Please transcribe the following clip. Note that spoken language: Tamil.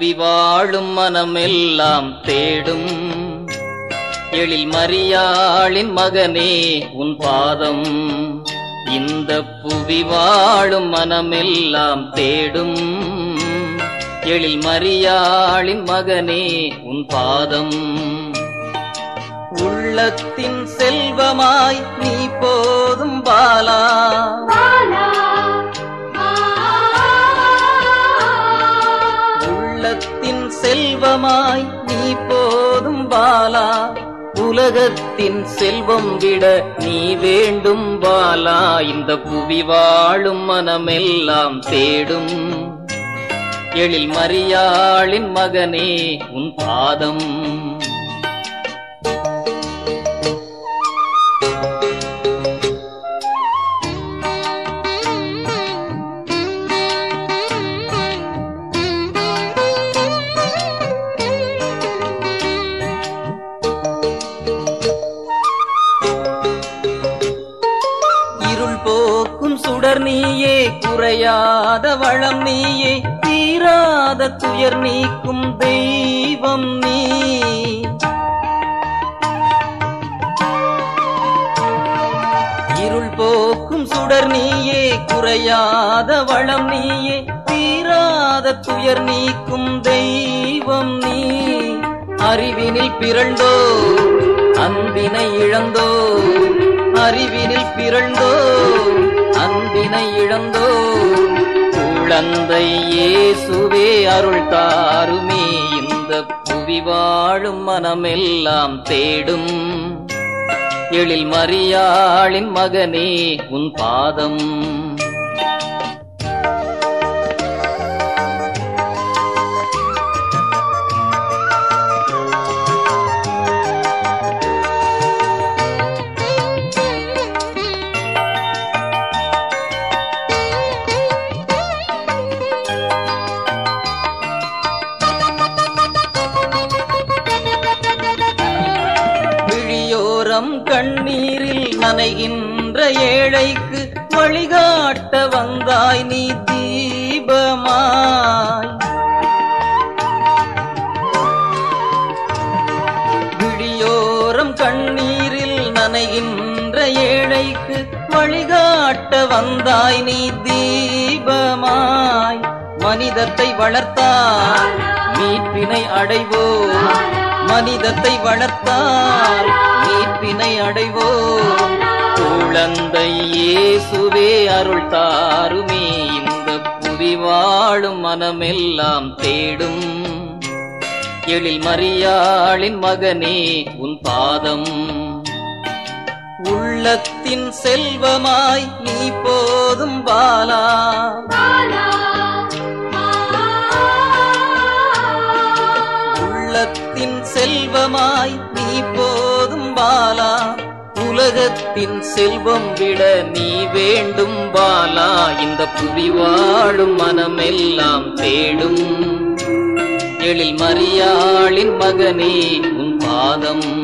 புவி வாழும் மனமெல்லாம் தேடும் எழில் மரியாளின் மகனே உன் பாதம் இந்த புவி வாழும் மனமெல்லாம் தேடும் எழில் மரியாளின் மகனே உன் பாதம் உள்ளத்தின் செல்வமாய் நீ போதும் பாலா உள்ளத்தின் செல்வமாய் நீ போதும் பாலா உலகத்தின் செல்வம் விட நீ வேண்டும் பாலா இந்த புவி வாழும் மனமெல்லாம் தேடும் எழில் மரியாளின் மகனே உன் பாதம் இருள் போக்கும் சுடர் நீயே குறையாத வளம் நீயே தீராத துயர் நீக்கும் தெய்வம் நீ இருள் போக்கும் சுடர் நீயே குறையாத வளம் நீயே தீராத துயர் நீக்கும் தெய்வம் நீ அறிவினில் பிறந்தோ அன்பினை இழந்தோ அறிவினில் பிறந்தோ அன்பினை இழந்தோ குழந்தை இயேசுவே அருள் தாருமே இந்த புவி வாழும் மனமெல்லாம் தேடும் எழில் மரியாளின் மகனே உன் பாதம் விழியோரம் கண்ணீரில் நனைகின்ற ஏழைக்கு வழிகாட்ட வந்தாய் நீ தீபமாய் விழியோரம் கண்ணீரில் நனைகின்ற ஏழைக்கு வழிகாட்ட வந்தாய் நீ தீபமாய் மனிதத்தை வளர்த்தாய் மீட்பினை அடைவோம் மனிதத்தை வளர்த்தால் மீட்பினை அடைவோம் குழந்தை இயேசுவே அருள் தாருமே இந்த புவி வாழும் மனமெல்லாம் தேடும் எழில் மரியாளின் மகனே உன் பாதம் உள்ளத்தின் செல்வமாய் நீ போதும் பாலா உள்ளத்தின் செல்வமாய் நீ போதும் பாலா உலகத்தின் செல்வம் விட நீ வேண்டும் பாலா இந்த புவி வாழும் மனமெல்லாம் தேடும் எழில் மரியாளின் மகனே உன் பாதம்